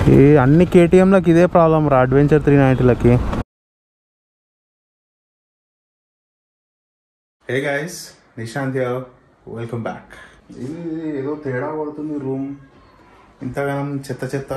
ఈ అన్ని కేటీఎంలకి ఇదే ప్రాబ్లం రా అడ్వెంచర్ త్రీ నైంటీలకి hey guys Nishant welcome back ఇది ఏదో తేడా కొడుతుంది రూమ్ ఇంతగానం చెత్త చెత్త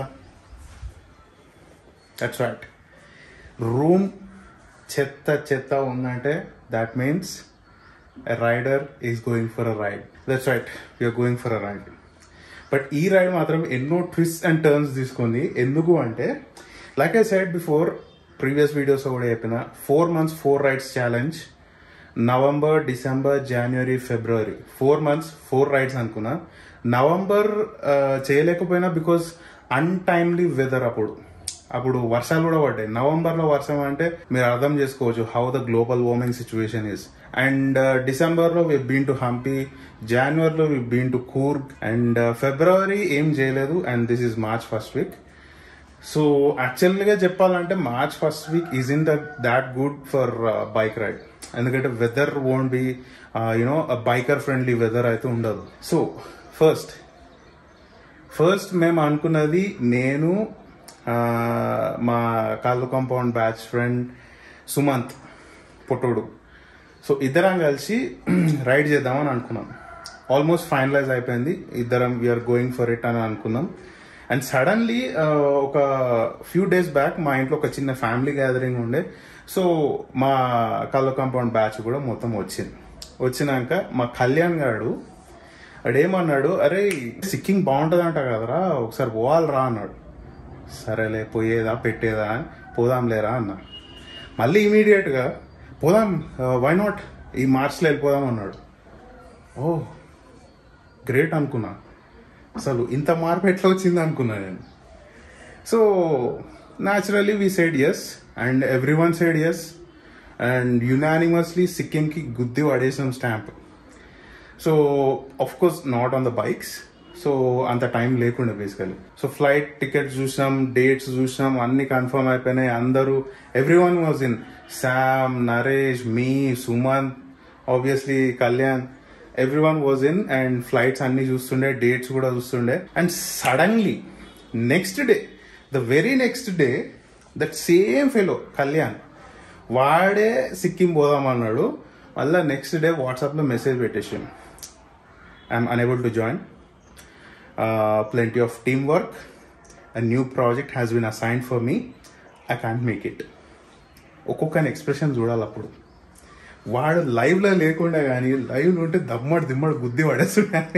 దట్స్ రైట్ రూమ్ చెత్త చెత్త ఉందంటే that means rider is going for a ride that's right you're going for a ride but ఈ రైడ్ మాత్రం ఎన్నో ట్విస్ట్ అండ్ టర్న్స్ తీసుకుంది ఎందుకు అంటే like I said before previous videos కూడా చెప్పిన four months four rides challenge November December January February four months four rides అనుకున్నా November చేయలేకపోయినా బికాస్ అన్టైమ్లీ వెదర్ అప్పుడు అప్పుడు వర్షాలు కూడా పడ్డాయి నవంబర్ లో వర్షం అంటే మీరు అర్థం చేసుకోవచ్చు how the global warming situation is and December లో వి బీన్ టు హంపి జనవరిలో we been to Coorg and February ఏం చేయలేదు and this is March first week so యాక్చువల్గా చెప్పాలంటే March first week is in that that good for bike ride ఎందుకంటే weather won't be you know biker friendly weather అయితే ఉండదు so first first మేము అనుకున్నది నేను ఆ, మా కాళ్ళు కాంపౌండ్ బ్యాచ్ ఫ్రెండ్ సుమంత్ పొట్టోడు సో ఇద్దరం కలిసి రైడ్ చేద్దామని అనుకున్నాం ఆల్మోస్ట్ ఫైనలైజ్ అయిపోయింది ఇద్దరం వీఆర్ గోయింగ్ ఫర్ ఇట్ అని అనుకున్నాం అండ్ సడన్లీ ఒక ఫ్యూ డేస్ బ్యాక్ మా ఇంట్లో ఒక చిన్న ఫ్యామిలీ గ్యాదరింగ్ ఉండే సో మా కళ్ళ కాంపౌండ్ బ్యాచ్ కూడా మొత్తం వచ్చింది వచ్చినాక మా కళ్యాణ్ గారు అడేమన్నాడు అరే సిక్కింగ్ బాగుంటుందంట కదరా ఒకసారి పోవాలిరా అన్నాడు సరేలే పోయేదా పెట్టేదా అని పోదాంలేరా అన్న మళ్ళీ ఇమీడియట్గా పోదాం వై నాట్ ఈ మార్చ్లో వెళ్ళిపోదాం అన్నాడు ఓ గ్రేట్ అనుకున్నా అసలు ఇంత మార్పు ఎట్లా వచ్చింది అనుకున్నా నేను so naturally we said yes and everyone said yes and unanimously సిక్కింకి గుద్ది పడేసాం stamp so of course not on the bikes so అంత టైం లేకుండే బేసికలీ సో ఫ్లైట్ టికెట్స్ చూసాం డేట్స్ చూసాం అన్ని కన్ఫర్మ్ అయిపోయినాయి అందరూ everyone was in Sam Naresh me Sumanth obviously Kalyan everyone was in and flights అన్ని చూస్తుండే డేట్స్ కూడా చూస్తుండే and suddenly next day the very next day that same fellow Kalyan వాడే సిక్కిం పోదామన్నాడు మళ్ళీ నెక్స్ట్ డే వాట్సాప్లో మెసేజ్ పెట్టేసాను I'm unable to join. Uh, plenty of teamwork. A new project has been assigned for me. I can't make it. ఒక్కొక్కని expression చూడాలి అప్పుడు వాడు లైవ్లో లేకుండా కానీ లైవ్లో ఉంటే దమ్మడు దిమ్మడు గుద్ది పడేస్తుండే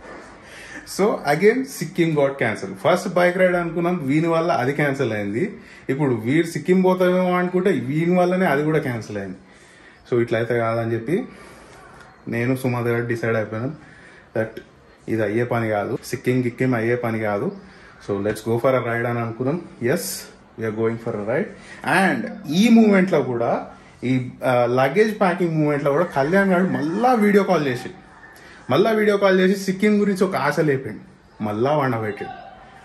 so again Sikkim got cancel first bike ride అనుకున్నాం వీని వల్ల అది క్యాన్సిల్ అయింది ఇప్పుడు వీడు సిక్కిం పోతామేమో అనుకుంటే వీని వల్లనే అది కూడా క్యాన్సిల్ అయింది సో ఇట్లయితే కాదని చెప్పి నేను సుమధ గారు డిసైడ్ అయిపోయాను దట్ ఇది అయ్యే పని కాదు సిక్కిం గిక్కిం అయ్యే పని కాదు so let's go for a ride అని అనుకున్నాం yes we are going for a ride and ఈ మూమెంట్లో కూడా ఈ లగేజ్ ప్యాకింగ్ మూమెంట్లో కూడా కళ్యాణ్ గారు మళ్ళా వీడియో కాల్ చేసి మళ్ళా వీడియో కాల్ చేసి సిక్కిం గురించి ఒక ఆశ లేపిండు మళ్ళా వండబెట్టాడు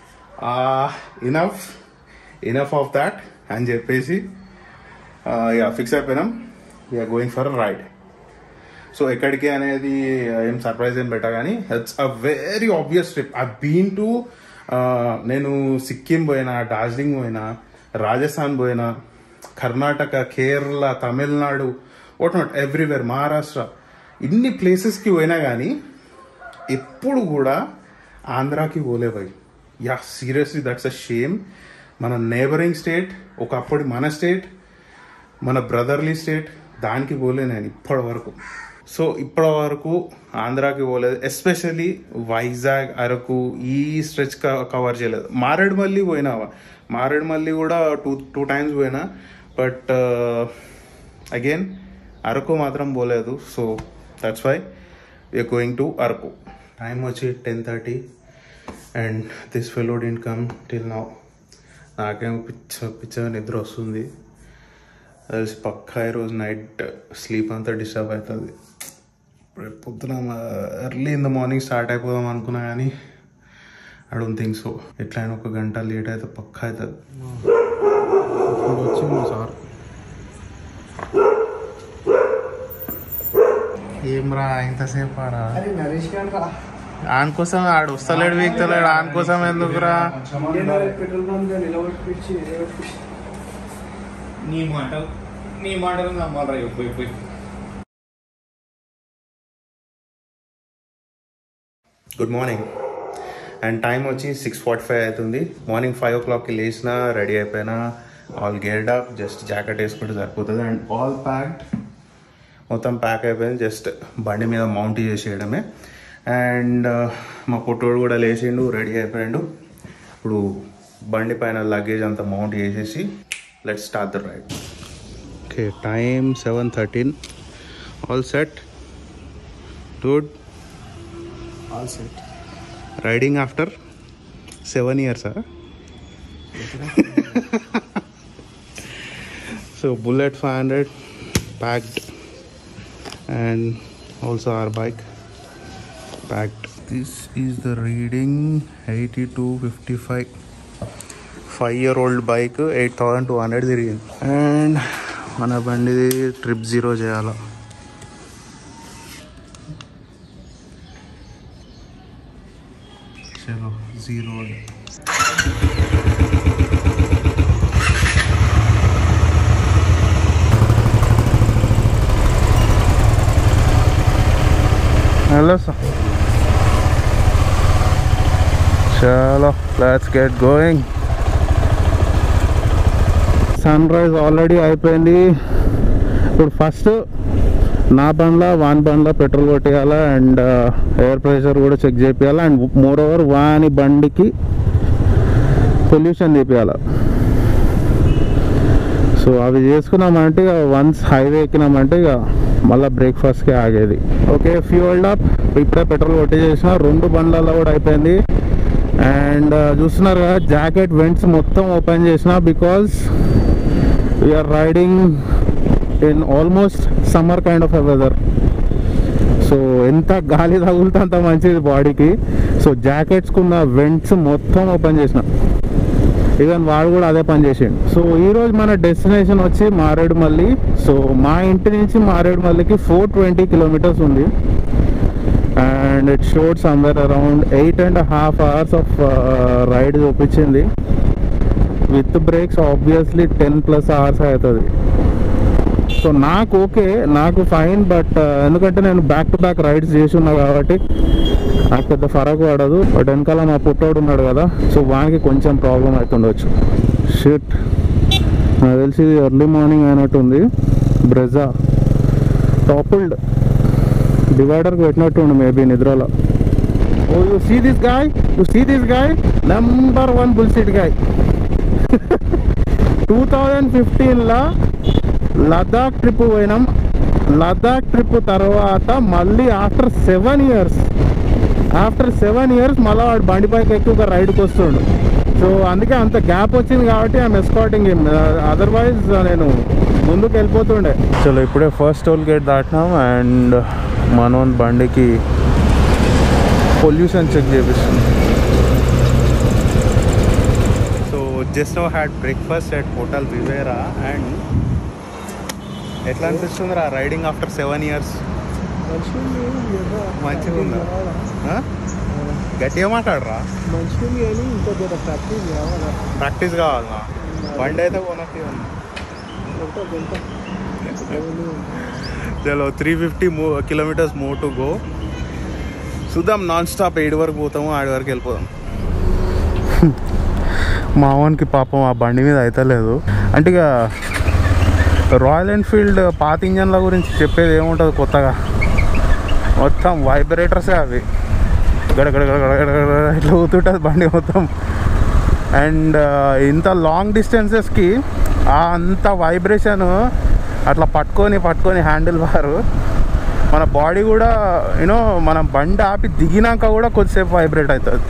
ఇనఫ్ ఇనఫ్ ఆఫ్ దాట్ అని చెప్పేసి ఇక ఫిక్స్ అయిపోయినాం we are going for ride so ఎక్కడికి అనేది ఏం సర్ప్రైజ్ ఏం పెట్టా కానీ it's a very obvious trip I been to నేను సిక్కిం పోయినా డార్జిలింగ్ పోయినా రాజస్థాన్ పోయినా Karnataka Kerala Tamil Nadu what not everywhere Maharashtra ఇన్ని ప్లేసెస్కి పోయినా కానీ ఎప్పుడు కూడా ఆంధ్రాకి పోలే పోయి yeah seriously that's a shame మన నేబరింగ్ స్టేట్ ఒకప్పుడు మన స్టేట్ మన బ్రదర్లీ స్టేట్ దానికి పోలే నేను ఇప్పటి వరకు సో ఇప్పటి వరకు ఆంధ్రాకి పోలేదు ఎస్పెషల్లీ వైజాగ్ అరకు ఈ స్ట్రెచ్ కవర్ చేయలేదు మారేడుమల్లి పోయినా మారేడుమల్లి కూడా టూ టూ టైమ్స్ పోయినా బట్ అగైన్ అరకు మాత్రం పోలేదు so that's why we are going to Araku time వచ్చి ten thirty and this fellow didn't come till now నాకేం పిచ్చ పిచ్చ నిద్ర వస్తుంది తెలిసి పక్కా ఈరోజు నైట్ స్లీప్ అంతా డిస్టర్బ్ అవుతుంది రేపు పొద్దున early in the morning start అయిపోదాం అనుకున్నా కానీ ఐ డోంట్ థింక్ సో ఎట్లయినా ఒక గంట లేట్ అయితే పక్కా అవుతుంది ఇప్పుడు వచ్చింది సార్ ఏం రా ఇంతసేపు రా అరే నరేష్ గారు రా ఆన్ కోసం ఆడు వస్తలేడు వీక్తలేడు ఆన్ కోసం ఎందుకురా ఇండియన్ ఆయిల్ పెట్రోల్ బంక్ నిలబడిపించి నీ మాట నీ మాటలు నమ్మాలరా పోయి పోయి గుడ్ మార్నింగ్ అండ్ టైం వచ్చి సిక్స్ ఫార్టీ ఫైవ్ అవుతుంది మార్నింగ్ ఫైవ్ ఓ క్లాక్కి లేచిన రెడీ అయిపోయినా all geared up just jacket వేసుకుంటే సరిపోతుంది అండ్ ఆల్ ప్యాక్డ్ మొత్తం ప్యాక్ అయిపోయింది జస్ట్ బండి మీద మౌంట్ చేసేయడమే అండ్ మా పుట్టోడు కూడా లేచిండు రెడీ అయిపోయాడు ఇప్పుడు బండి పైన లగేజ్ అంతా మౌంట్ చేసేసి let start the ride okay time seven thirteen all set good all set riding after seven ఇయర్సా so bullet five hundred packed and also our bike packed this is the reading 8255 five year old bike eight thousand two hundred తిరిగింది and మన బండిది trip zero చేయాల చలో zero Hello, sir. Chalo, let's get going. Sunrise already అయిపోయింది ఇప్పుడు first నా బండ్లో వాన్ బండ్లో పెట్రోల్ కొట్టేయాలా అండ్ ఎయిర్ ప్రెషర్ కూడా చెక్ చేయాలి అండ్ మోర్ ఓవర్ వాని బండికి పొల్యూషన్ తీపియాలి సో అవి చేసుకున్నామంటే ఇక వన్స్ హైవే ఎక్కినామంటే ఇక మళ్ళీ బ్రేక్ఫాస్ట్కి ఆగేది ఓకే ఫ్యూల్డ్ అప్ ఇప్పుడే పెట్రోల్ కొట్టేసేసిన రెండు బండ్లలో కూడా అయిపోయింది అండ్ చూస్తున్నారు కదా జాకెట్ వెంట్స్ మొత్తం ఓపెన్ చేసిన because we're riding in almost summer kind of weather so ఎంత గాలి తగులుతే అంత మంచిది బాడీకి సో జాకెట్స్కున్న వెంట్స్ మొత్తం ఓపెన్ చేసిన ఈవెన్ వాడు కూడా అదే పని చేసిండు సో ఈ రోజు మన డెస్టినేషన్ వచ్చి మారేడుమల్లి సో మా ఇంటి నుంచి మారేడుమల్లికి ఫోర్ ట్వంటీ కిలోమీటర్స్ ఉంది and it showed somewhere around eight and half hours of ride చూపించింది with breaks obviously ten plus hours అవుతుంది సో నాకు ఓకే నాకు ఫైన్ బట్ ఎందుకంటే నేను బ్యాక్ టు బ్యాక్ రైడ్స్ చేసి ఉన్నా కాబట్టి నాకు పెద్ద ఫరక్ పడదు బట్ వెనకాల మా పుట్టోడు ఉన్నాడు కదా సో వానికి కొంచెం ప్రాబ్లం అవుతుండొచ్చు షిట్ నాకు తెలిసి ఎర్లీ మార్నింగ్ అయినట్టుంది బ్రెజా టాపుల్డ్ డివైడర్కి పెట్టినట్టుండు మేబీ నిద్రలో oh you see this guy you see this guy number one bullshit guy two thousand ఫిఫ్టీన్లో లదాఖ్ ట్రిప్ పోయినాం లదాఖ్ ట్రిప్ తర్వాత మళ్ళీ after seven years after seven years మళ్ళీ వాడు బండి పైకి ఎక్కువ ఒక రైడ్కి వస్తుండు సో అందుకే అంత గ్యాప్ వచ్చింది కాబట్టి ఐఎమ్ ఎస్కాటింగ్ హిమ్ అదర్వైజ్ నేను ముందుకు వెళ్ళిపోతుండే చలో ఇప్పుడే ఫస్ట్ టోల్ గేట్ దాటినాం అండ్ మనోన్ బండికి పొల్యూషన్ చెక్ చేపిస్తుంది so just now had breakfast at hotel Vivera and ఎట్లా అనిపిస్తుంది రా రైడింగ్ ఆఫ్టర్ సెవెన్ ఇయర్స్ మంచిగా ఉందా ఆ? గట్టిగా మాట్లాడరా మంచిగా ఉంది కానీ ఇంకో జర ప్రాక్టీస్ కావాలా ప్రాక్టీస్ కావాలన్నా బండి అయితే కొనకి ఉంది కొంత కొంత చలో three fifty more kilometres more to go చూద్దాం నాన్ స్టాప్ ఏడు వరకు పోతాము ఆడి వరకు వెళ్ళిపోదాం మా వానికి పాపం ఆ బండి మీద అయితలేదు అంటే ఇక రాయల్ ఎన్ఫీల్డ్ పాత ఇంజన్ల గురించి చెప్పేది ఏముంటుంది కొత్తగా మొత్తం వైబ్రేటర్సే అవి గడగడ గడగడ గడగడ ఇట్లా ఊతుంటుంది బండి మొత్తం అండ్ ఇంత లాంగ్ డిస్టెన్సెస్కి ఆ అంత వైబ్రేషన్ అట్లా పట్టుకొని పట్టుకొని హ్యాండిల్ బారు మన బాడీ కూడా యూనో మనం బండి ఆపి దిగినాక కూడా కొద్దిసేపు వైబ్రేట్ అవుతుంది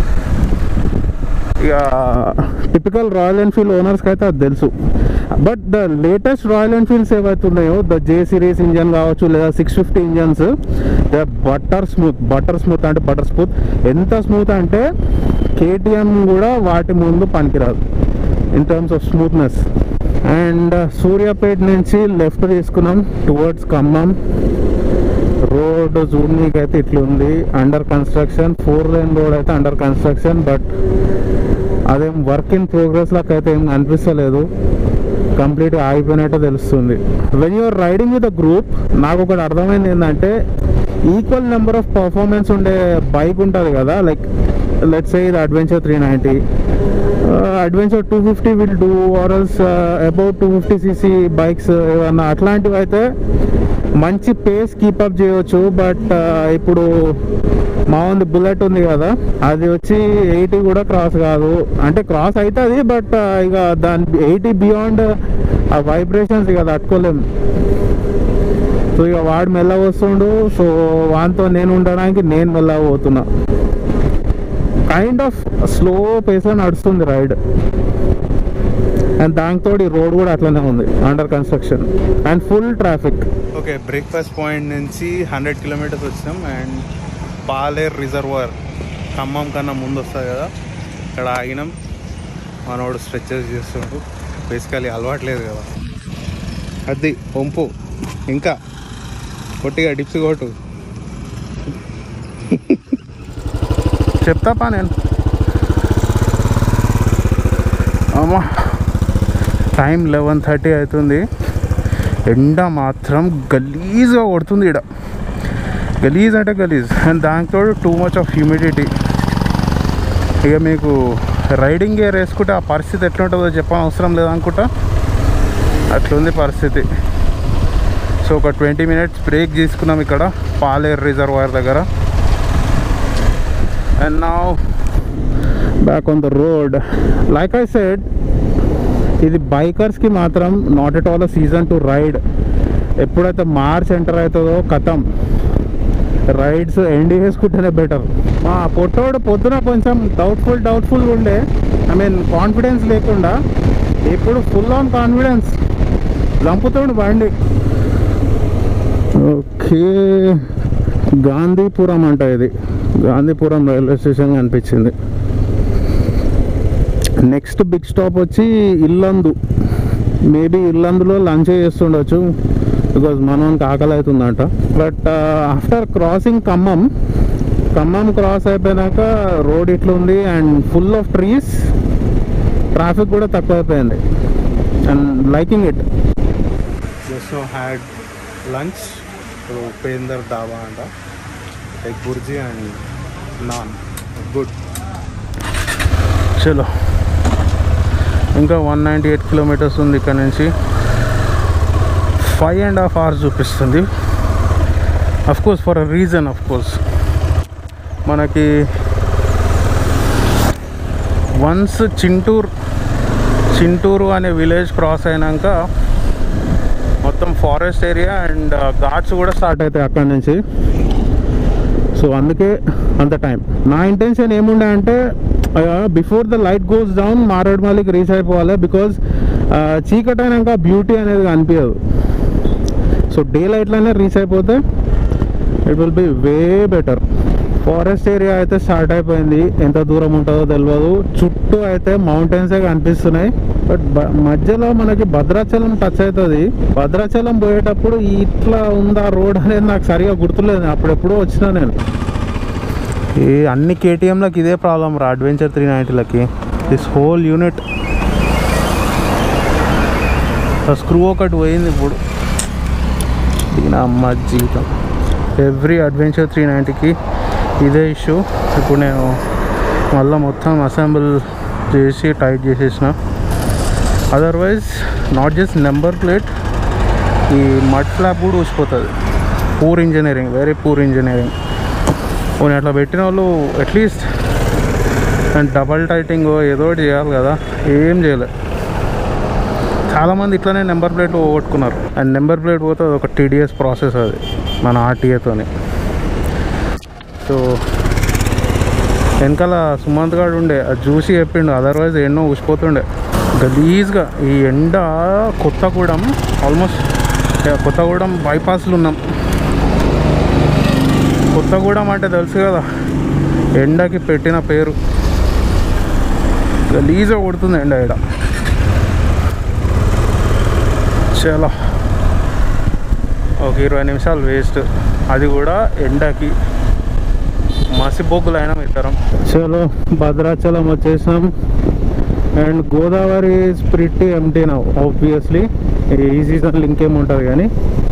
ఇక టిపికల్ రాయల్ ఎన్ఫీల్డ్ ఓనర్స్కి అయితే అది తెలుసు but the latest Royal Enfields ఏవైతే ఉన్నాయో ద జే సిరీస్ ఇంజన్ కావచ్చు లేదా six fifty engines the butter smooth butter smooth అంటే బటర్ స్మూత్ ఎంత స్మూత్ అంటే కేటీఎం కూడా వాటి ముందు పనికిరాదు in terms of smoothness and Suryapet నుంచి లెఫ్ట్ తీసుకున్నాం టువర్డ్స్ ఖమ్మం రోడ్ చూడనీకి అయితే ఇట్లుంది under construction four lane road అయితే అండర్ కన్స్ట్రక్షన్ బట్ అదేం వర్క్ ఇన్ ప్రోగ్రెస్ లాగా అయితే ఏం అనిపిస్తలేదు కంప్లీట్గా ఆగిపోయినట్టు తెలుస్తుంది when you're riding with a group నాకు ఒకటి అర్థమైంది ఏంటంటే ఈక్వల్ నెంబర్ ఆఫ్ పర్ఫార్మెన్స్ ఉండే బైక్ ఉంటుంది కదా లైక్ లెట్స్ సే ఇది adventure three ninety adventure two fifty will do or else about two fifty CC bikes ఏమన్నా అట్లాంటివి అయితే మంచి పేస్ కీపప్ చేయవచ్చు బట్ ఇప్పుడు మా ఉంది బుల్లెట్ ఉంది కదా అది వచ్చి ఎయిటీ కూడా క్రాస్ కాదు అంటే క్రాస్ అవుతుంది బట్ ఇక దాని ఎయిటీ బియాండ్ ఆ వైబ్రేషన్స్ ఇక తట్టుకోలేము సో ఇక వాడు మెల్లగా వస్తుండు సో వానితో నేను ఉండడానికి నేను మెల్లగా పోతున్నా కైండ్ ఆఫ్ స్లో పేస్ నడుస్తుంది రైడ్ అండ్ దాంతో ఈ రోడ్ కూడా అట్లనే ఉంది under construction and full traffic okay breakfast point నుంచి హండ్రెడ్ కిలోమీటర్స్ వచ్చినాం అండ్ పాలేర్ రిజర్వాయర్ ఖమ్మం కన్నా ముందు వస్తుంది కదా ఇక్కడ ఆగినాం మనోడు స్ట్రెచెస్ చేస్తుండు బేసికలీ అలవాట్లేదు కదా అది వంపు ఇంకా కొట్టిగా డిప్స్ కొట్టు చెప్తాపా నేను అమ్మా టైం లెవెన్ థర్టీ అవుతుంది ఎండ మాత్రం గలీజ్గా కొడుతుంది ఇక్కడ గలీజ్ అంటే గలీజ్ అండ్ దాంతో టూ మచ్ ఆఫ్ హ్యూమిడిటీ ఇక మీకు రైడింగ్ గేర్ వేసుకుంటే ఆ పరిస్థితి ఎట్లుంటుందో చెప్పని అవసరం లేదనుకుంటా అట్లుంది పరిస్థితి సో ఒక ట్వంటీ మినిట్స్ బ్రేక్ తీసుకున్నాం ఇక్కడ పాలేర్ రిజర్వాయర్ దగ్గర అండ్ నా back on the road like I said ఇది బైకర్స్కి మాత్రం not at all season to ride ఎప్పుడైతే మార్చ్ ఎంటర్ అవుతుందో కథం రైడ్స్ ఎండ్ చేసుకుంటేనే బెటర్ మా పొట్టోడు పొద్దున కొంచెం డౌట్ఫుల్ డౌట్ఫుల్ ఉండే ఐ మీన్ కాన్ఫిడెన్స్ లేకుండా ఇప్పుడు ఫుల్ ఆన్ కాన్ఫిడెన్స్ చంపుతుండు బండి ఓకే గాంధీపురం అంట ఇది గాంధీపురం రైల్వే స్టేషన్ అనిపించింది నెక్స్ట్ బిగ్ స్టాప్ వచ్చి ఇల్లందు మేబీ ఇల్లందులో లంచ్ చేస్తుండొచ్చు బికాజ్ మనోనికి ఆకలి అవుతుందంట but after crossing Khammam Khammam cross అయిపోయినాక రోడ్ ఇట్లుంది and full of trees traffic కూడా తక్కువ అయిపోయింది and liking it just had lunch Upender dhaba అంట egg bhurji and naan good చలో ఇంకా వన్ నైంటీ ఎయిట్ కిలోమీటర్స్ ఉంది ఇక్కడ నుంచి ఫైవ్ అండ్ హాఫ్ అవర్స్ చూపిస్తుంది of course for a reason of course మనకి వన్స్ చింటూర్ చింటూరు అనే విలేజ్ క్రాస్ అయినాక మొత్తం ఫారెస్ట్ ఏరియా అండ్ ఘాట్స్ కూడా స్టార్ట్ అవుతాయి అక్కడ నుంచి సో అందుకే అంత టైం నా ఇంటెన్షన్ ఏముండే అంటే before the light goes down మారేడుమల్లికి రీచ్ అయిపోవాలి బికాజ్ చీకటి అయినాక బ్యూటీ అనేది కనిపించదు సో డే లైట్లోనే రీచ్ అయిపోతే it will be way better forest area అయితే స్టార్ట్ అయిపోయింది ఎంత దూరం ఉంటుందో తెలియదు చుట్టూ అయితే మౌంటైన్సే కనిపిస్తున్నాయి బట్ మధ్యలో మనకి భద్రాచలం టచ్ అవుతుంది భద్రాచలం పోయేటప్పుడు ఇట్లా ఉందా రోడ్ అనేది నాకు సరిగా గుర్తులేదు అప్పుడెప్పుడో వచ్చినా నేను ఈ అన్ని కేటీఎంలకి ఇదే ప్రాబ్లం రా అడ్వెంచర్ త్రీ నైంటీలకి దిస్ హోల్ యూనిట్ స్క్రూ ఒకటి పోయింది ఇప్పుడు దీని అమ్మ జీవితం ఎవ్రీ అడ్వెంచర్ త్రీ నైంటీకి ఇదే ఇష్యూ ఇప్పుడు నేను మళ్ళీ మొత్తం అసెంబుల్ చేసి టైట్ చేసేసిన otherwise not just number plate ఈ మడ్ ఫ్లాప్ కూడా ఊసిపోతుంది poor engineering very poor engineering పోనీ అట్లా పెట్టిన వాళ్ళు అట్లీస్ట్ అండ్ డబల్ టైటింగ్ ఏదో ఒకటి చేయాలి కదా ఏం చేయలేదు చాలామంది ఇట్లానే నెంబర్ ప్లేట్లు పోగొట్టుకున్నారు అండ్ నెంబర్ ప్లేట్ పోతే అది ఒక టీడీఎస్ ప్రాసెస్ అది మన ఆర్టీఏతోని సో వెనకాల సుమంత్ గారు ఉండే అది చూసి చెప్పిండు అదర్వైజ్ ఎన్నో ఊసిపోతుండే గలీజ్గా ఈ ఎండ కొత్తగూడెం ఆల్మోస్ట్ కొత్తగూడెం బైపాస్లు ఉన్నాం కొత్తగూడెం అంటే తెలుసు కదా ఎండకి పెట్టిన పేరు గలీజ్గా కొడుతుంది ఎండ ఇక్కడ చాలా ఒక ఇరవై నిమిషాలు వేస్ట్ అది కూడా ఎండకి మసిబొగ్గులైన ఇద్దరం చలో భద్రాచలం వచ్చేసాం and Godavari is pretty empty now obviously ఈ సీజన్లో ఇంకేముంటుంది కానీ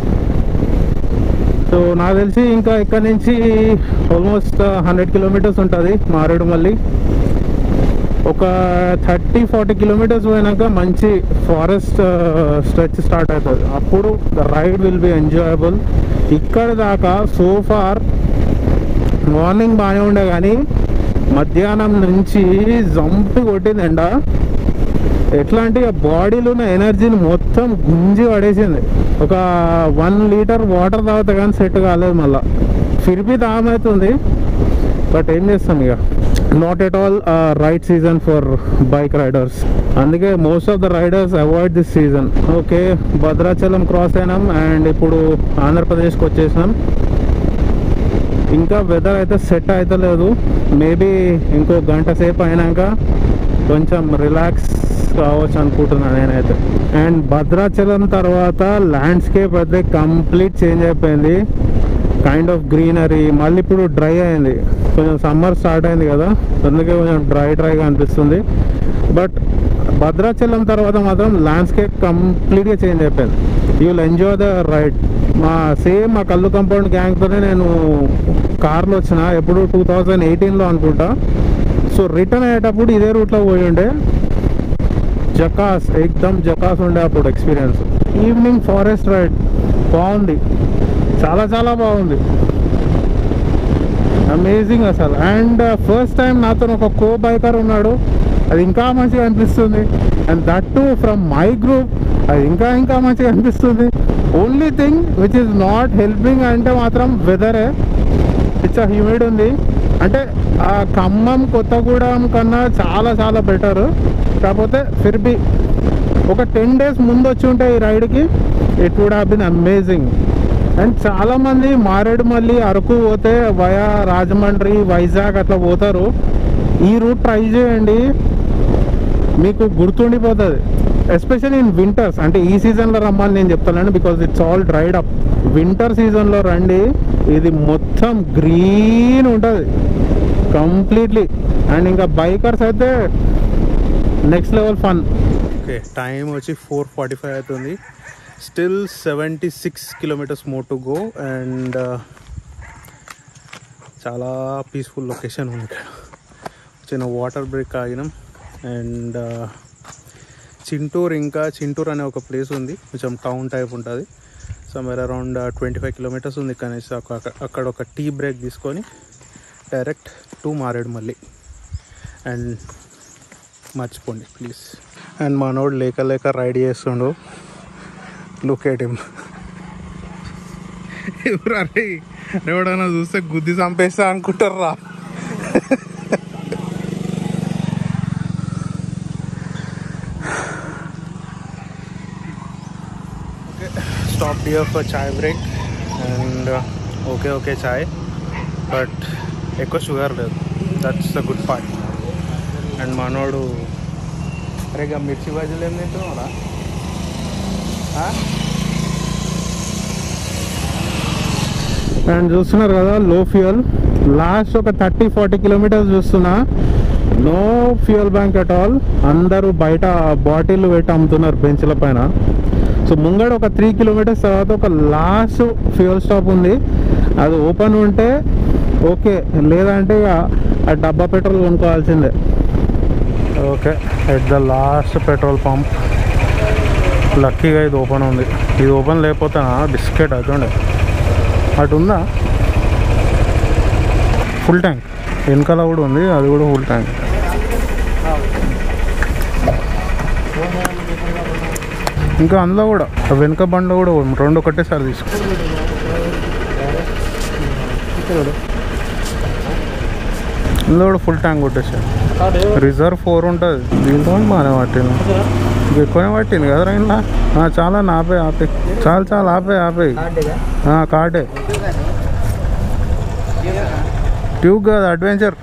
సో నాకు తెలిసి ఇంకా ఇక్కడ నుంచి ఆల్మోస్ట్ హండ్రెడ్ కిలోమీటర్స్ ఉంటుంది మారేడుమల్లి ఒక థర్టీ ఫార్టీ కిలోమీటర్స్ పోయినాక మంచి ఫారెస్ట్ స్ట్రెచ్ స్టార్ట్ అవుతుంది అప్పుడు the ride will be enjoyable ఇక్కడ దాకా సో ఫార్ మార్నింగ్ బాగానే ఉండే కానీ మధ్యాహ్నం నుంచి జంపి కొట్టింది ఎండ ఎట్లా అంటే బాడీలో ఉన్న ఎనర్జీని మొత్తం గుంజి పడేసింది ఒక వన్ లీటర్ వాటర్ తాగితే కానీ సెట్ కాలేదు మళ్ళా ఫిర్బి తాగమవుతుంది బట్ ఏం చేస్తాం ఇక not at all right season for bike riders అందుకే most of the riders avoid this season okay Bhadrachalam cross అయినాం అండ్ ఇప్పుడు ఆంధ్రప్రదేశ్కి వచ్చేసినాం ఇంకా వెదర్ అయితే సెట్ అయితే లేదు మేబీ ఇంకో గంట సేపు అయినాక కొంచెం రిలాక్స్ కావచ్చు అనుకుంటున్నాను నేనైతే అండ్ భద్రాచలం తర్వాత ల్యాండ్స్కేప్ అయితే కంప్లీట్ చేంజ్ అయిపోయింది కైండ్ ఆఫ్ గ్రీనరీ మళ్ళీ ఇప్పుడు డ్రై అయింది కొంచెం సమ్మర్ స్టార్ట్ అయింది కదా అందుకే కొంచెం డ్రై డ్రైగా అనిపిస్తుంది బట్ భద్రాచలం తర్వాత మాత్రం ల్యాండ్స్కేప్ కంప్లీట్గా చేంజ్ అయిపోయింది you will enjoy the ride మా సేమ్ మా కల్లు కంపౌండ్ గ్యాంగ్తోనే నేను కార్లో వచ్చిన ఎప్పుడు టూ థౌజండ్ ఎయిటీన్లో అనుకుంటా సో రిటర్న్ అయ్యేటప్పుడు ఇదే రూట్లో పోయి ఉండే జకాస్ ఎక్దమ్ జకాస్ ఉండే అప్పుడు ఎక్స్పీరియన్స్ ఈవినింగ్ ఫారెస్ట్ రైడ్ బాగుంది చాలా చాలా బాగుంది అమేజింగ్ అసలు అండ్ ఫస్ట్ టైం నాతో ఒక కో బైకర్ ఉన్నాడు అది ఇంకా మంచిగా అనిపిస్తుంది and that too from my group అది ఇంకా ఇంకా మంచిగా అనిపిస్తుంది only thing which is not helping అంటే మాత్రం వెదరే ఇట్స్ హ్యూమిడ్ ఉంది అంటే ఆ ఖమ్మం కొత్తగూడెం కన్నా చాలా చాలా బెటర్ కాకపోతే ఫిర్బి ఒక టెన్ డేస్ ముందు వచ్చి ఉంటే ఈ రైడ్కి it would have been amazing and చాలా మంది మారేడుమల్లి అరకు పోతే వయా రాజమండ్రి వైజాగ్ అట్లా పోతారు ఈ రూట్ ట్రై చేయండి మీకు గుర్తుండిపోతుంది ఎస్పెషల్లీ ఇన్ వింటర్స్ అంటే ఈ సీజన్లో రమ్మని నేను చెప్తాను because it's all dried up winter సీజన్లో రండి ఇది మొత్తం గ్రీన్ ఉంటుంది కంప్లీట్లీ అండ్ ఇంకా బైకర్స్ అయితే next level fun okay time వచ్చి ఫోర్ ఫార్టీ ఫైవ్ అవుతుంది still seventy six kilometres more to go and చాలా పీస్ఫుల్ లొకేషన్ ఉంది ఇక్కడ చిన్న వాటర్ బ్రేక్ ఆగినాం అండ్ చింటూర్ ఇంకా చింటూర్ అనే ఒక ప్లేస్ ఉంది కొంచెం టౌన్ టైప్ ఉంటుంది somewhere around twenty five kilometres ఉంది కానీ అక్కడ ఒక టీ బ్రేక్ తీసుకొని డైరెక్ట్ టు మారేడుమల్లి అండ్ మర్చిపోండి ప్లీజ్ అండ్ మనోడు లేక లేక రైడ్ చేస్తుండు లుక్ ఎట్ హిమ్ ఎవరు అరే ఎవడన్నా చూస్తే గుద్ది చంపేస్తా అనుకుంటారా stop dear for chai break and okay okay chai but ఎక్కువ షుగర్ లేదు that's the good part and మనోడు అరే ఇక మిర్చి బజ్జీలు ఏం తింటున్నారా అండ్ చూస్తున్నారు కదా లో ఫ్యూయల్ లాస్ట్ ఒక థర్టీ ఫార్టీ కిలోమీటర్స్ చూస్తున్నా no fuel bank at all అందరూ బయట బాటిల్ పెట్టి అమ్ముతున్నారు బెంచ్ల పైన సో ముంగడ ఒక త్రీ కిలోమీటర్స్ తర్వాత ఒక లాస్ట్ ఫ్యూయల్ స్టాప్ ఉంది అది ఓపెన్ ఉంటే ఓకే లేదంటే ఇక ఆ డబ్బా పెట్రోల్ కొనుక్కోవాల్సిందే okay at the last petrol pump లక్కీగా ఇది ఓపెన్ ఉంది ఇది ఓపెన్ లేకపోతే బిస్కెట్ అవుతుండే అటు ఉందా ఫుల్ ట్యాంక్ వెనకాల కూడా ఉంది అది కూడా ఫుల్ ట్యాంక్ ఇంకా అందులో కూడా ఆ వెనుక బండ్లో కూడా రెండు ఒకటేసారి తీసుకో ఇందులో కూడా ఫుల్ ట్యాంక్ కొట్టేసాడు రిజర్వ్ ఫోర్ ఉంటుంది దీంతో బాగానే పట్టింది ఇంక ఎక్కువనే పట్టింది కదా రైన్లా చాలా ఆపే ఆపే చాలా చాలా ఆపే ఆపే కార్డే ట్యూబ్ కాదు అడ్వెంచర్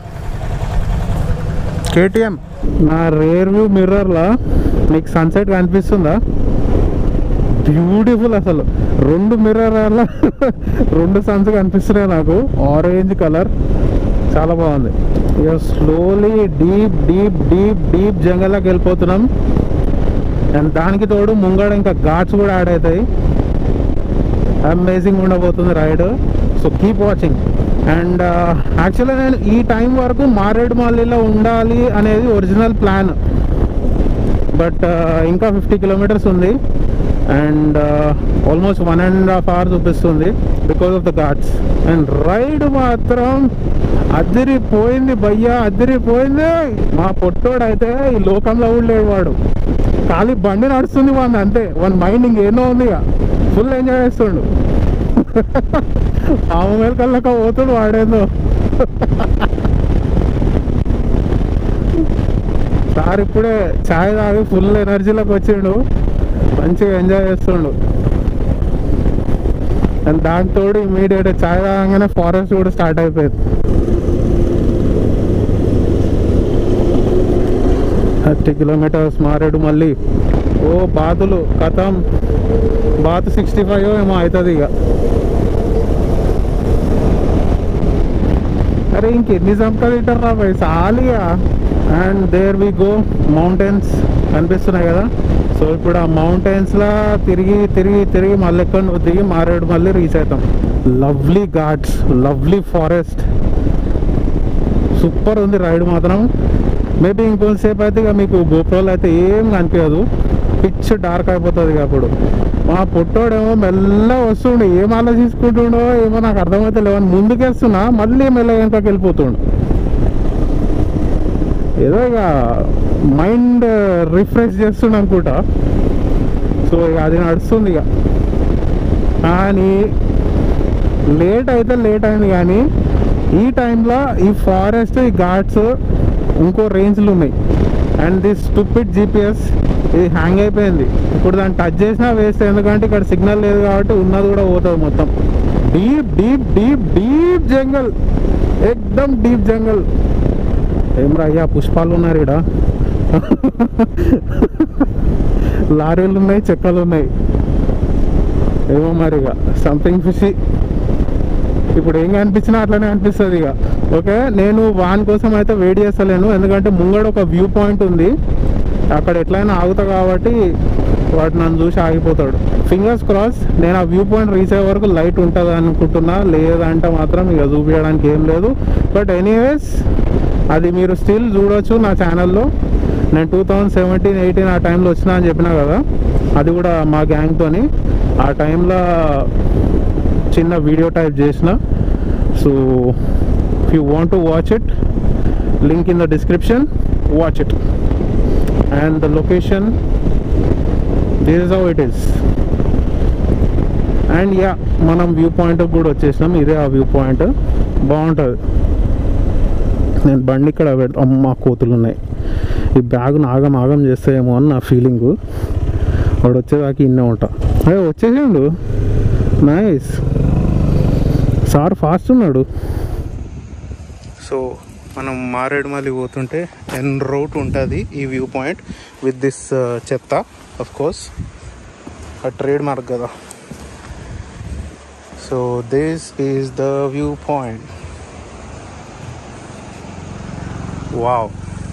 కేటీఎం నా రేర్ వ్యూ మిర్రర్లా నీకు సన్సెట్ కనిపిస్తుందా బ్యూటిఫుల్ అసలు రెండు మిర్రర్ రెండు సన్స్ కనిపిస్తున్నాయి నాకు ఆరెంజ్ కలర్ చాలా బాగుంది ఇక slowly deep deep deep deep జంగల్లోకి వెళ్ళిపోతున్నాం అండ్ దానికి తోడు ముంగడ ఇంకా ఘాట్స్ కూడా యాడ్ అవుతాయి అమేజింగ్ ఉండబోతుంది ride so keep watching and యాక్చువల్గా నేను ఈ టైం వరకు మారేడుమల్లిలో ఉండాలి అనేది ఒరిజినల్ ప్లాన్ బట్ ఇంకా ఫిఫ్టీ కిలోమీటర్స్ ఉంది and almost one and half hour చూపిస్తుంది because of the ghats and ride మాత్రం అదిరిపోయింది భయ్యా అదిరిపోయింది మా పొట్టోడు అయితే ఈ లోకంలో కూడా లేడు వాడు ఖాళీ బండి నడుస్తుంది వాడిని అంతే వన్ మైండ్ ఇంకేనో ఉంది ఇక ఫుల్ ఎంజాయ్ చేస్తుండు ఆమె మేలు కళ్ళక పోతుడు వాడేందో సార్ ఇప్పుడే ఛాయ్ తాగి ఫుల్ ఎనర్జీలోకి వచ్చిండు మంచిగా ఎంజాయ్ చేస్తుండు అండ్ దానికి తోడు ఇమీడియట్ ఛాయ్ తాగంగానే ఫారెస్ట్ కూడా స్టార్ట్ అయిపోయింది థర్టీ కిలోమీటర్స్ మారాడు మళ్ళీ ఓ బాతులు కథం బాతు సిక్స్టీ ఫైవ్ ఏమో అవుతుంది ఇక అరే ఇంకెన్ని చంపదింటారు రా భయ్ చాలిగా and there we go mountains కనిపిస్తున్నాయి కదా సో ఇప్పుడు ఆ మౌంటైన్స్ లా తిరిగి తిరిగి తిరిగి మళ్ళీ ఎక్కడ దిగి మారేడు మళ్ళీ రీచ్ అవుతాం lovely ghats lovely forest super ఉంది రైడ్ మాత్రం మేబీ ఇంకొంతసేపు అయితే ఇక మీకు గోప్రోలో అయితే ఏం కనిపించదు పిచ్ డార్క్ అయిపోతుంది ఇక అప్పుడు మా పుట్టోడేమో మెల్ల వస్తుండు ఏం ఆలోచించుకుంటుండో ఏమో నాకు అర్థమైతే లేవని ముందుకేస్తున్నా మళ్ళీ మెల్ల వెనకకి వెళ్ళిపోతుండు ఏదో ఇక మైండ్ రిఫ్రెష్ చేస్తుండ అనుకుంటా సో ఇక అది నడుస్తుంది ఇక కానీ లేట్ అయితే లేట్ అయింది కానీ ఈ టైంలో ఈ ఫారెస్ట్ ఈ ఘాట్స్ ఇంకో రేంజ్లు ఉన్నాయి అండ్ దిస్ స్టూపిడ్ జీపీఎస్ ఇది హ్యాంగ్ అయిపోయింది ఇప్పుడు దాన్ని టచ్ చేసినా వేస్ట్ ఎందుకంటే ఇక్కడ సిగ్నల్ లేదు కాబట్టి ఉన్నది కూడా పోతుంది మొత్తం deep deep deep deep jungle ఎక్దమ్ డీప్ జంగల్ ఏమ్రా అయ్యా పుష్పాలు ఉన్నారు ఇక్కడ లారీలు ఉన్నాయి చెక్కలు ఉన్నాయి ఏమో మరి ఇక సంథింగ్ ఫిషి ఇప్పుడు ఏం కనిపించినా అట్లనే అనిపిస్తుంది ఇక ఓకే నేను వాన్ కోసం అయితే వెయిట్ చేస్తలేను ఎందుకంటే ముంగడ ఒక వ్యూ పాయింట్ ఉంది అక్కడ ఎట్లయినా ఆగుతా కాబట్టి వాడు నన్ను చూసి ఆగిపోతాడు ఫింగర్స్ క్రాస్ నేను ఆ వ్యూ పాయింట్ రీచ్ అయ్యే వరకు లైట్ ఉంటుంది అనుకుంటున్నా లేదంటే మాత్రం ఇక చూపించడానికి ఏం లేదు బట్ ఎనీవేస్ అది మీరు స్టిల్ చూడొచ్చు నా ఛానల్లో నేను టూ థౌజండ్ సెవెంటీన్ ఎయిటీన్ ఆ టైంలో వచ్చినా అని చెప్పినా కదా అది కూడా మా గ్యాంగ్తోని ఆ టైంలో చిన్న వీడియో టైప్ చేసిన so if you want to watch it link in the description watch it and the location this is how it is and yeah మనం వ్యూ పాయింట్ కూడా వచ్చేసినాం ఇదే ఆ వ్యూ పాయింట్ బాగుంటుంది నేను బండి ఇక్కడ పెట్ అమ్మ కోతులు ఉన్నాయి ఈ బ్యాగ్ ఆగం ఆగం చేస్తాయేమో అని నా ఫీలింగ్ వాడు వచ్చేదాకా ఇన్నే ఉంటా అదే వచ్చేసిండు నైస్ సార్ ఫాస్ట్ ఉన్నాడు సో మనం మారేడుమల్లి పోతుంటే ఎన్ రోడ్ ఉంటుంది ఈ వ్యూ పాయింట్ విత్ దిస్ చెత్త ఆఫ్ కోర్స్ ఆ ట్రేడ్ మార్క్ కదా so this is the viewpoint wow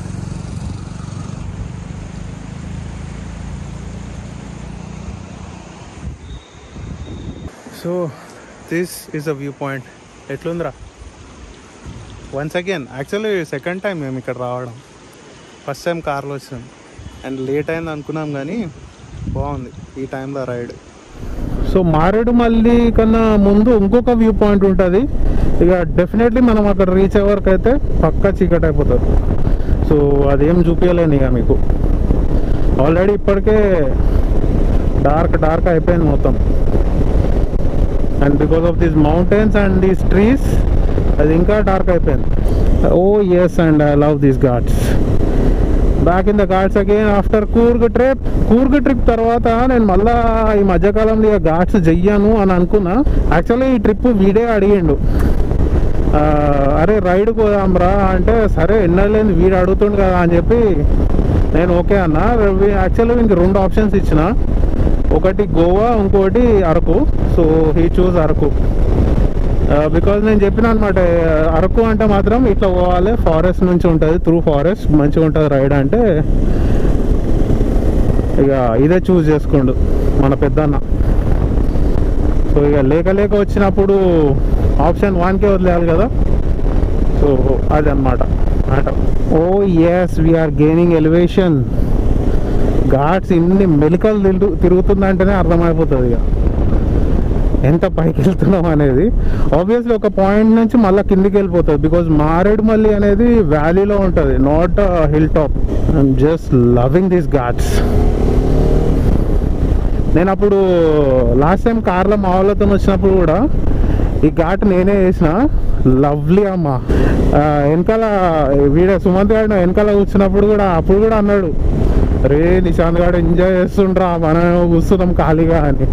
so this is a viewpoint ఎట్లుందిరా once again actually second time మేము ఇక్కడ రావడం ఫస్ట్ టైం కార్లో వచ్చినాం అండ్ లేట్ అయింది అనుకున్నాం కానీ బాగుంది ఈ టైంలో రైడ్ సో మారేడుమల్లి కన్నా ముందు ఇంకొక వ్యూ పాయింట్ ఉంటుంది ఇక డెఫినెట్లీ మనం అక్కడ రీచ్ అయ్యే వరకు అయితే పక్కా చీకటి అయిపోతుంది సో అదేం చూపించలేను ఇక మీకు ఆల్రెడీ ఇప్పటికే డార్క్ డార్క్ అయిపోయింది మొత్తం and because of these mountains and these trees అది ఇంకా డార్క్ అయిపోయింది oh yes and I love these ghats back in the ghats again after Coorg trip Coorg trip తర్వాత నేను మళ్ళా ఈ మధ్యకాలంలో ఇక ఘాట్స్ చెయ్యాను అని అనుకున్నా యాక్చువల్లీ ఈ ట్రిప్ వీడే అడిగిండు ఆ, అరే రైడ్ పోదాంరా అంటే సరే ఎన్నలేని వీడు అడుగుతుండు కదా అని చెప్పి నేను ఓకే అన్న యాక్చువల్లీ ఇంక రెండు ఆప్షన్స్ ఇచ్చిన ఒకటి గోవా ఇంకోటి Araku so he choose Araku because నేను చెప్పిన అనమాట అరకు అంటే మాత్రం ఇట్లా పోవాలి ఫారెస్ట్ నుంచి ఉంటుంది త్రూ ఫారెస్ట్ మంచిగా ఉంటుంది రైడ్ అంటే ఇక ఇదే చూస్ చేసుకోండు మన పెద్దన్న సో ఇక లేక లేక వచ్చినప్పుడు ఆప్షన్ వన్కే వదిలేయాలి కదా సో అది అనమాట matter oh yes we're gaining elevation ghats ఇన్ని మెలికలు తిరుగు తిరుగుతుందంటేనే అర్థమైపోతుంది ఇక ఎంత పైకి వెళ్తున్నాం అనేది ఆబ్వియస్లీ ఒక పాయింట్ నుంచి మళ్ళీ కిందికి వెళ్ళిపోతుంది బికాజ్ మారేడుమల్లి అనేది వ్యాలీలో ఉంటుంది not hill top I'm just loving these ghats నేను అప్పుడు లాస్ట్ టైం కార్లో మా వాళ్ళతో వచ్చినప్పుడు కూడా ఈ ఘాట్ నేనే వేసిన లవ్లీ అమ్మ ఆ, వెనకాల వీడ సుమంత్ గారు వెనకాల కూర్చున్నప్పుడు కూడా అప్పుడు కూడా అన్నాడు రే నిశాంత్ గారు ఎంజాయ్ చేస్తుండ్రా మనం కూర్చున్నాం ఖాళీగా అని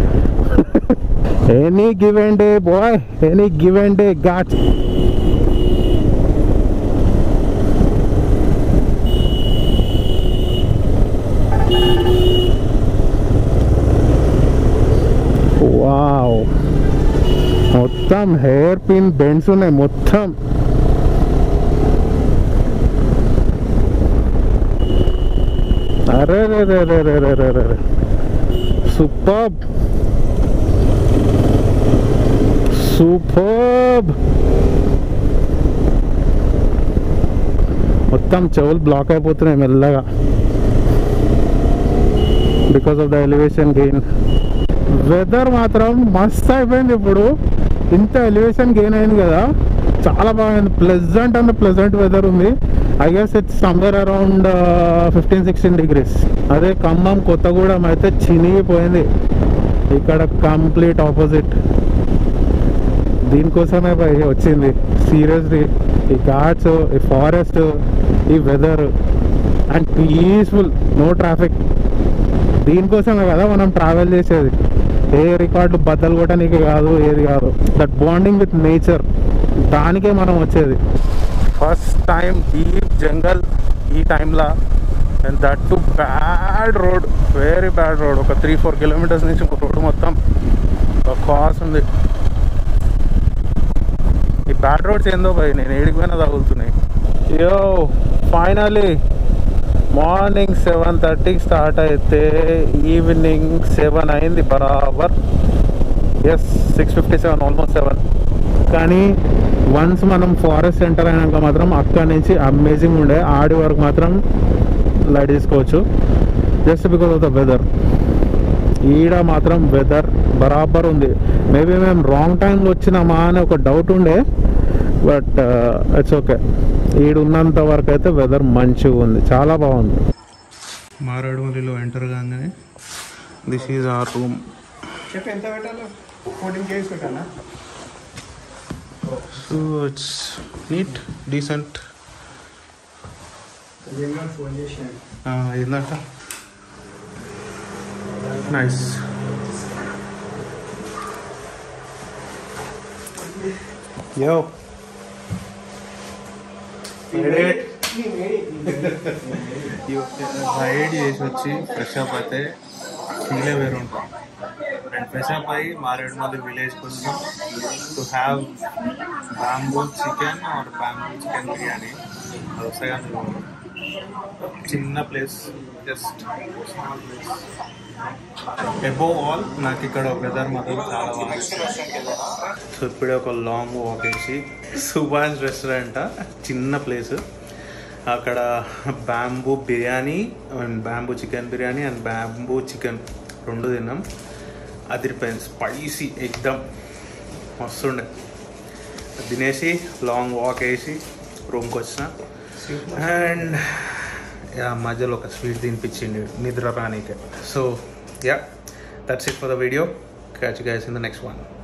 any given day boy any given day ghat wow మొత్తం హెయిర్ పిన్ బెండ్స్ ఉన్నాయి మొత్తం అరే రే రే రే రే రే రే రే రే సూపర్బ్ సూపర్బ్ మొత్తం చెవులు బ్లాక్ అయిపోతున్నాయి మెల్లగా because of the elevation gain weather మాత్రం మస్త్ అయిపోయింది ఇప్పుడు ఇంత ఎలివేషన్ గెయిన్ అయింది కదా చాలా బాగుంది ప్లెజెంట్ అండ్ ప్లెజెంట్ వెదర్ ఉంది I guess it's somewhere around fifteen sixteen degrees అదే ఖమ్మం కొత్తగూడెం అయితే చినిగిపోయింది ఇక్కడ కంప్లీట్ ఆపోజిట్ దీనికోసమే భయ్ వచ్చింది సీరియస్లీ ఈ ఘాట్స్ ఈ ఫారెస్ట్ ఈ weather and peaceful no traffic దీనికోసమే కదా మనం ట్రావెల్ చేసేది ఏ రికార్డు బద్దలు కొట్టడానికి కాదు ఏది కాదు దట్ బాండింగ్ విత్ నేచర్ దానికే మనం వచ్చేది ఫస్ట్ టైం డీప్ జంగల్ ఈ టైంలో and that too bad road very bad road ఒక త్రీ ఫోర్ కిలోమీటర్స్ నుంచి ఒక రోడ్ మొత్తం కాస్ ఉంది ఈ బ్యాడ్ రోడ్స్ ఏందో భయ్ నేను ఏడికి పోయినా తగులుతున్నాయి యో ఫైనలీ మార్నింగ్ సెవెన్ థర్టీకి స్టార్ట్ అయితే ఈవినింగ్ సెవెన్ అయింది బరాబర్ yes six fifty seven almost seven కానీ వన్స్ మనం ఫారెస్ట్ ఎంటర్ అయినాక మాత్రం అక్కడి నుంచి అమేజింగ్ ఉండే ఆడి వరకు మాత్రం లైట్ తీసుకోవచ్చు just because of the weather ఈడ మాత్రం వెదర్ బరాబర్ ఉంది మేబీ మేము రాంగ్ టైంలో వచ్చినామా అని ఒక డౌట్ ఉండే బట్ ఇట్స్ ఓకే ఈడు ఉన్నంత వరకు అయితే వెదర్ మంచిగా ఉంది చాలా బాగుంది మారేడుమల్లిలో ఎంటర్ కాగానే దిస్ ఈజ్ ఆర్ రూమ్ చెప్పు ఎంత పెట్టాలో ఫోర్టీన్ కేజీస్ పెట్టాలా so it's neat decent jungle phone చేసాను ఏంటంట నైస్ యో రైడ్ చేసి వచ్చి ఫ్రెష్ అప్ అయితే ఫీలే వేరు ఉంటుంది అండ్ ఫ్రెష్ అప్ అయ్యి మారేడుమల్లి విలేజ్కి వచ్చాం to have bamboo chicken or bamboo chicken biryani అది వస్తాయి అందులో చిన్న place just small place above all నాకు ఇక్కడ వెదర్ మాత్రం చాలా బాగా సో ఇప్పుడే ఒక లాంగ్ వాక్ వేసి సుభాష్ రెస్టారెంట్ చిన్న ప్లేస్ అక్కడ bamboo biryani and bamboo chicken biryani and bamboo chicken రెండు తిన్నాం అదిరిపోయింది స్పైసీ ఎగ్దమ్ మస్తుండే తినేసి లాంగ్ వాక్ వేసి రూమ్కి వచ్చిన అండ్ యా మధ్యలో ఒక స్వీట్ తినిపించింది నిద్ర రానీకే so yeah that's it for the video catch guys in the next one